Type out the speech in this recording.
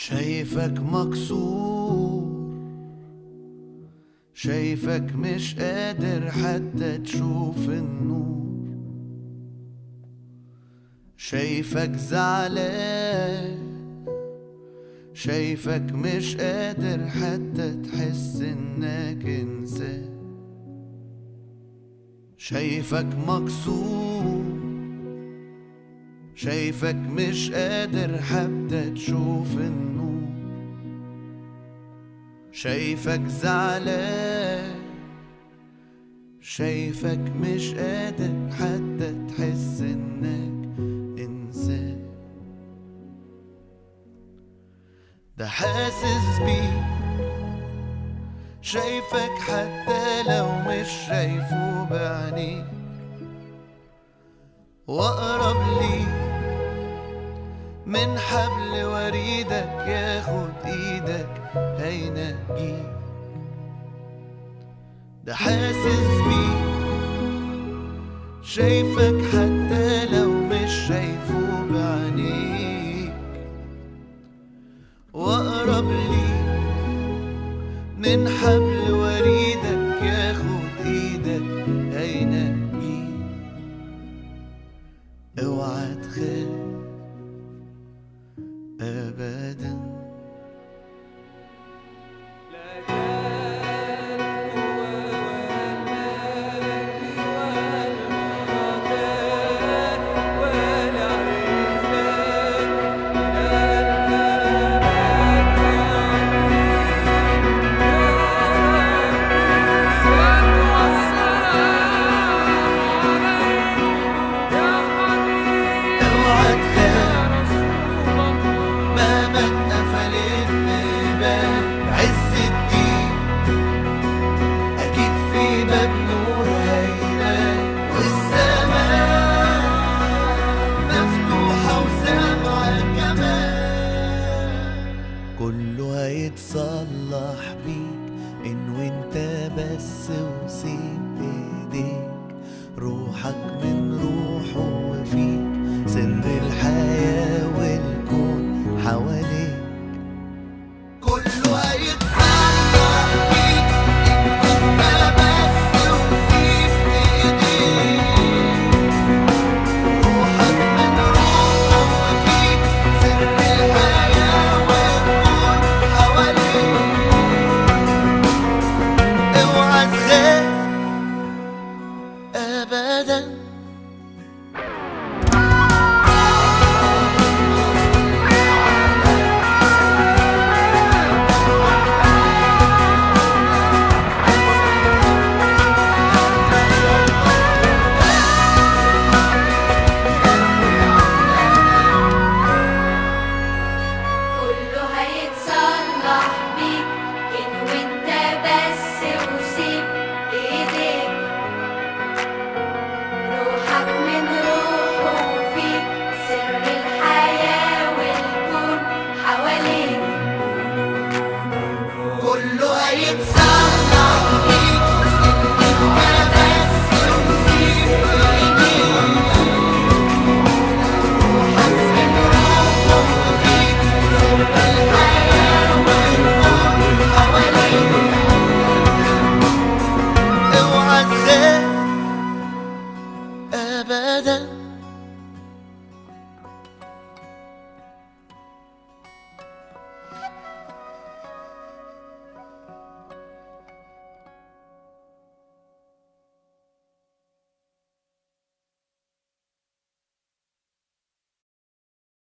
شايفك مكسور شايفك مش قادر حتى تشوف النور شايفك زعلان شايفك مش قادر حتى تحس انك انسان شايفك مكسور شايفك مش قادر حتى تشوف النور شايفك زعلان شايفك مش قادر حتى تحس انك انسان ده حاسس بيك شايفك حتى لو مش شايفه بعينيك واقرب ليك من حبل وريدك ياخد ايدك هينجيك ده حاسس بيك شايفك حتى لو مش شايفه بعينيك واقرب ليك من حبل وريدك ياخد ايدك هينجيك اوعى تخاف ابدا اوعى تخاف مهما اتقفلت بيبان عز الدين اكيد في باب نور هيبان والسماء مفتوحة وسامعة كمان كله هيتصلح بيك ان وانت بس وسيب